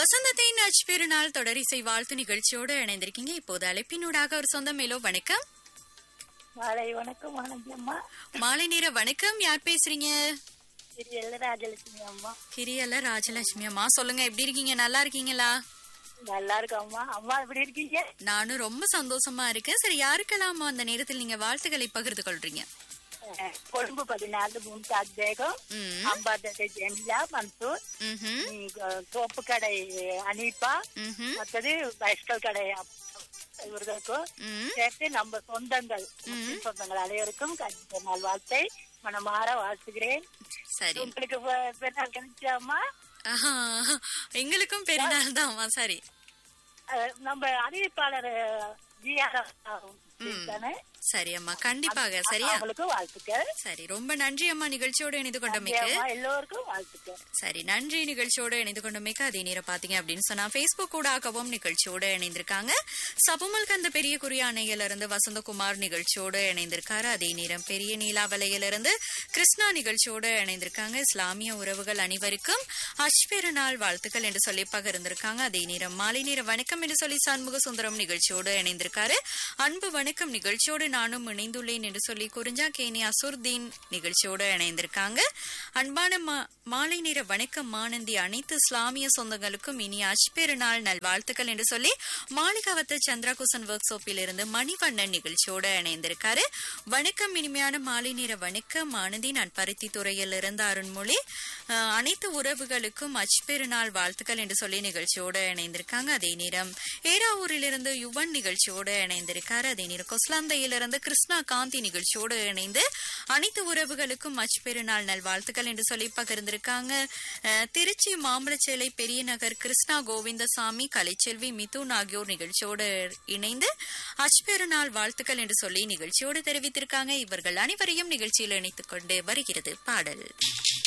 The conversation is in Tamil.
வசந்தத்தின் அச்சுப்பெருநாள் தொடரிசை வாழ்த்து நிகழ்ச்சியோடு இணைந்திருக்கீங்க இப்போது அழைப்பினூடாக ஒரு சொந்த மேலோ வணக்கம் மாலை வணக்கம் வணக்கம் அம்மா மாலை நேர வணக்கம் யார் பேசுறீங்க இது ராஜலட்சுமி அம்மா கிரியல்ல ராஜலட்சுமி அம்மா சொல்லுங்க எப்படி இருக்கீங்க நல்லா இருக்கீங்களா நல்லா இருக்கு அம்மா அம்மா எப்படி இருக்கீங்க நானும் ரொம்ப சந்தோஷமா இருக்கேன் சரி யாருக்கெல்லாம் அந்த நேரத்தில் நீங்க வாழ்த்துக்களை பகிர்ந்து கொள்றீங்க அஹ், கொழும்பு பதினாலு மும்தாஜ் பேகம் ம், அம்பாதத்தை ஜெமிலா மன்சூர் ம்ஹும், ம், க- தோப்பு கடை அனீபா ம்ஹும், மற்றது பைஸ்கல் கடை அப்- இவர்களுக்கும் ம். சேர்த்து நம்ம சொந்தங்கள் முஸ்லிம் சொந்தங்கள் அனைவருக்கும் கண்டிப்பா நாள் வாழ்த்தை மனமாற வாழ்த்துகிறேன் சரி உங்களுக்கு பெ- பெருநாள் கிடைச்சாமா ஆஹா, எங்களுக்கும் பெருநாள் தான் சரி அஹ், நம்ம அறிவிப்பாளர் ஜிஆர் தானே சரி அம்மா கண்டிப்பாக சரியா அவங்களுக்கு வாழ்த்துக்கள் சரி ரொம்ப நன்றி அம்மா நிகழ்ச்சியோடு இணைந்து கொண்டமைக்கு அம்மா எல்லோருக்கும் வாழ்த்துக்கள் சரி நன்றி நிகழ்ச்சியோடு இணைந்து கொண்டமைக்கு அதே நேரம் பாத்தீங்க அப்படின்னு சொன்னா பேஸ்புக் ஊடாகவும் நிகழ்ச்சியோடு இணைந்திருக்காங்க சபுமல் கந்த பெரிய குறியானையில இருந்து வசந்தகுமார் நிகழ்ச்சியோடு இணைந்திருக்காரு அதே நேரம் பெரிய நீலாவலையில இருந்து கிருஷ்ணா நிகழ்ச்சியோடு இணைந்திருக்காங்க இஸ்லாமிய உறவுகள் அனைவருக்கும் அஷ்பெரு நாள் வாழ்த்துக்கள் என்று சொல்லி பகிர்ந்திருக்காங்க அதே நேரம் மாலை நேர வணக்கம் என்று சொல்லி சண்முக சுந்தரம் நிகழ்ச்சியோடு இணைந்திருக்காரு அன்பு வணக்கம் நிகழ்ச்சியோடு நானும் இணைந்துள்ளேன் என்று சொல்லி குறிஞ்சா கேனி அசுர்தீன் நிகழ்ச்சியோடு இணைந்திருக்காங்க அன்பான மா- மாலை நேர வணக்கம் மானந்தி அனைத்து இஸ்லாமிய சொந்தங்களுக்கும் இனி அஷ்பெரு நாள் நல்வாழ்த்துக்கள் என்று சொல்லி மாளிகாவத்து சந்திரகுசன் ஒர்க் ஷாப்பில் இருந்து மணிவண்ணன் நிகழ்ச்சியோடு இணைந்திருக்காரு வணக்கம் இனிமையான மாலை நேர வணக்கம் ஆனந்தி நான் பருத்தி துறையில் இருந்து அருண்மொழி அஹ், அனைத்து உறவுகளுக்கும் அச்பெரு நாள் வாழ்த்துக்கள் என்று சொல்லி நிகழ்ச்சியோடு இணைந்திருக்காங்க அதே நேரம் ஏராவூரிலிருந்து யுவன் நிகழ்ச்சியோடு இணைந்திருக்காரு அதே நேரம் கொஸ்லாந்தையிலிருந்து கிருஷ்ணா காந்தி நிகழ்ச்சியோடு இணைந்து அனைத்து உறவுகளுக்கும் அச்பெரு நாள் நல் வாழ்த்துக்கள் என்று சொல்லி பகிர்ந்திருக்காங்க அஹ், திருச்சி மாம்பழச்சேலை பெரிய நகர் கிருஷ்ணா கோவிந்தசாமி கலைச்செல்வி மிதுன் ஆகியோர் நிகழ்ச்சியோடு இணைந்து அச்பெரு நாள் வாழ்த்துக்கள் என்று சொல்லி நிகழ்ச்சியோடு தெரிவித்திருக்காங்க இவர்கள் அனைவரையும் நிகழ்ச்சியில் இணைத்துக் கொண்டு வருகிறது பாடல்